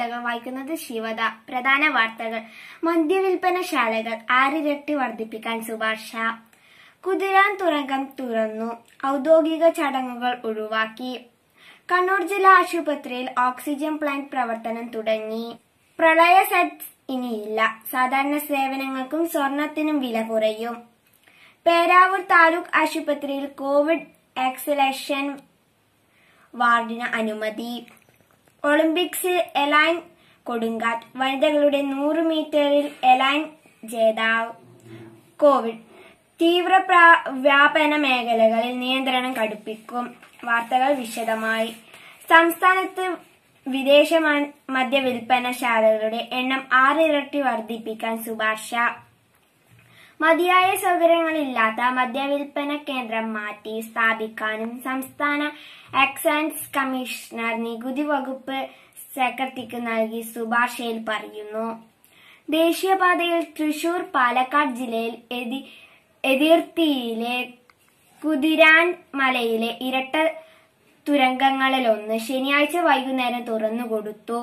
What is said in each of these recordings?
വാർത്തകൾ വായിക്കുന്നത് ശിവദ പ്രധാന വാർത്തകൾ മദ്യവിൽപ്പനശാലകൾ ആറിരട്ടി വർദ്ധിപ്പിക്കാൻ ശുപാർശ കുതിരാൻ തുരങ്കം തുറന്നു ഔദ്യോഗിക ചടങ്ങുകൾ ഒഴിവാക്കി കണ്ണൂർ ജില്ലാ ആശുപത്രിയിൽ ഓക്സിജൻ പ്ലാന്റ് പ്രവർത്തനം തുടങ്ങി പ്രളയ സെറ്റ്സ് ഇനിയില്ല സാധാരണ സേവനങ്ങൾക്കും സ്വർണത്തിനും വില കുറയും പേരാവൂർ താലൂക്ക് ആശുപത്രിയിൽ കോവിഡ് ആക്സിലേഷൻ വാർഡിന് അനുമതി ഒളിമ്പിക്സിൽ എലൈൻ കൊടുങ്കാറ്റ് വനിതകളുടെ നൂറ് മീറ്ററിൽ എലൈൻ ജേതാവ് കോവിഡ് തീവ്ര പ്രാ- വ്യാപന മേഖലകളിൽ നിയന്ത്രണം കടുപ്പിക്കും വാർത്തകൾ വിശദമായി സംസ്ഥാനത്ത് വിദേശ മ- മദ്യവിൽപ്പനശാലകളുടെ എണ്ണം ആറിരട്ടി വർദ്ധിപ്പിക്കാൻ ശുപാർശ മതിയായ സൗകര്യങ്ങളില്ലാത്ത മദ്യവിൽപ്പന കേന്ദ്രം മാറ്റി സ്ഥാപിക്കാനും സംസ്ഥാന എക്സൈസ് കമ്മീഷണർ നികുതി വകുപ്പ് സെക്രട്ടറിക്ക് നൽകിയ ശുപാർശയിൽ പറയുന്നു ദേശീയപാതയിൽ തൃശൂർ പാലക്കാട് ജില്ലയിൽ എതി എതിർത്തിയിലെ കുതിരാൻ മലയിലെ ഇരട്ട തുരങ്കങ്ങളിലൊന്ന് ശനിയാഴ്ച വൈകുന്നേരം തുറന്നുകൊടുത്തു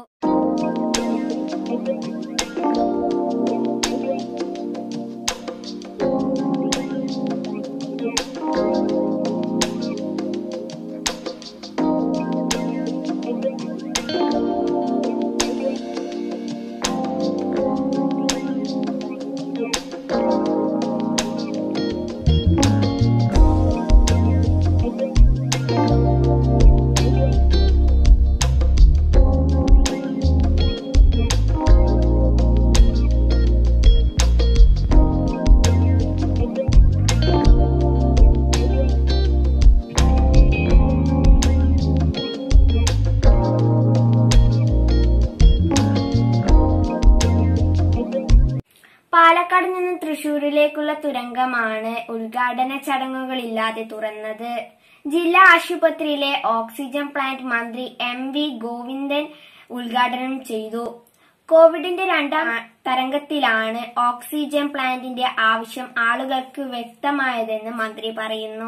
പാലക്കാട് നിന്ന് തൃശൂരിലേക്കുള്ള തുരങ്കമാണ് ഉദ്ഘാടന ചടങ്ങുകളില്ലാതെ തുറന്നത് ജില്ലാ ആശുപത്രിയിലെ ഓക്സിജൻ പ്ലാന്റ് മന്ത്രി എം വി ഗോവിന്ദൻ ഉദ്ഘാടനം ചെയ്തു കോവിഡിന്റെ രണ്ടാം തരംഗത്തിലാണ് ഓക്സിജൻ പ്ലാന്റിന്റെ ആവശ്യം ആളുകൾക്ക് വ്യക്തമായതെന്ന് മന്ത്രി പറയുന്നു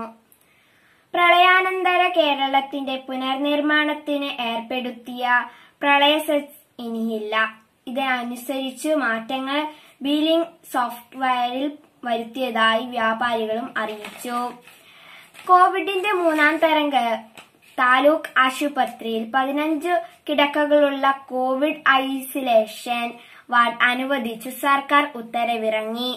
പ്രളയാനന്തര കേരളത്തിന്റെ പുനർനിർമ്മാണത്തിന് ഏർപ്പെടുത്തിയ പ്രളയ സെസ് ഇനിയില്ല ഇതിനനുസരിച്ച് മാറ്റങ്ങൾ ബില്ലിംഗ് സോഫ്റ്റ്വെയറിൽ വരുത്തിയതായി വ്യാപാരികളും അറിയിച്ചു കോവിഡിന്റെ മൂന്നാം തരംഗ താലൂക്ക് ആശുപത്രിയിൽ പതിനഞ്ച് കിടക്കകളുള്ള കോവിഡ് ഐസൊലേഷൻ വാർഡ് അനുവദിച്ച് സർക്കാർ ഉത്തരവിറങ്ങി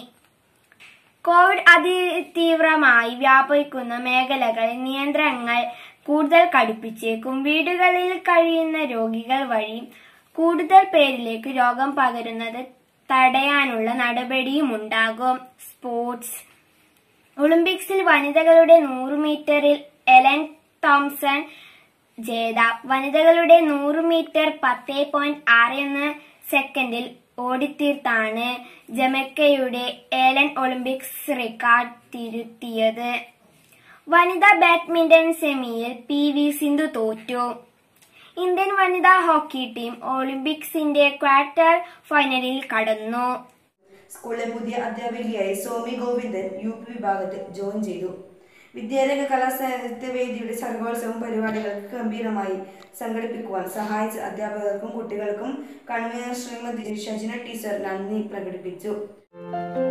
കോവിഡ് അതിതീവ്രമായി വ്യാപിക്കുന്ന മേഖലകളിൽ നിയന്ത്രണങ്ങൾ കൂടുതൽ കടുപ്പിച്ചേക്കും വീടുകളിൽ കഴിയുന്ന രോഗികൾ വഴി കൂടുതൽ പേരിലേക്ക് രോഗം പകരുന്നത് തടയാനുള്ള നടപടിയുമുണ്ടാകും സ്പോർട്സ് ഒളിമ്പിക്സിൽ വനിതകളുടെ നൂറ് മീറ്ററിൽ എലൻ തോംസൺ ജേതാവ് വനിതകളുടെ നൂറ് മീറ്റർ പത്ത് പോയിന്റ് ആറ് ഒന്ന് സെക്കൻഡിൽ ഓടിത്തീർത്താണ് ജമൈക്കയുടെ ഏലൻ ഒളിമ്പിക്സ് റെക്കോർഡ് തിരുത്തിയത് വനിതാ ബാഡ്മിന്റൺ സെമിയിൽ പി വി സിന്ധു തോറ്റു ഇന്ത്യൻ വനിതാ ഹോക്കി ടീം ഒളിമ്പിക്സിന്റെ ക്വാർട്ടർ ഫൈനലിൽ കടന്നു സ്കൂളിലെ പുതിയ അധ്യാപികയായി സോമി ഗോവിന്ദൻ യു പി വിഭാഗത്തിൽ ജോയിൻ ചെയ്തു വിദ്യാരംഗ കലാസാഹിത്യവേദിയുടെ സർഗോത്സവം പരിപാടികൾക്ക് ഗംഭീരമായി സംഘടിപ്പിക്കുവാൻ സഹായിച്ച അധ്യാപകർക്കും കുട്ടികൾക്കും കൺവീനർ ശ്രീമതി ഷജിന ടീച്ചർ നന്ദി പ്രകടിപ്പിച്ചു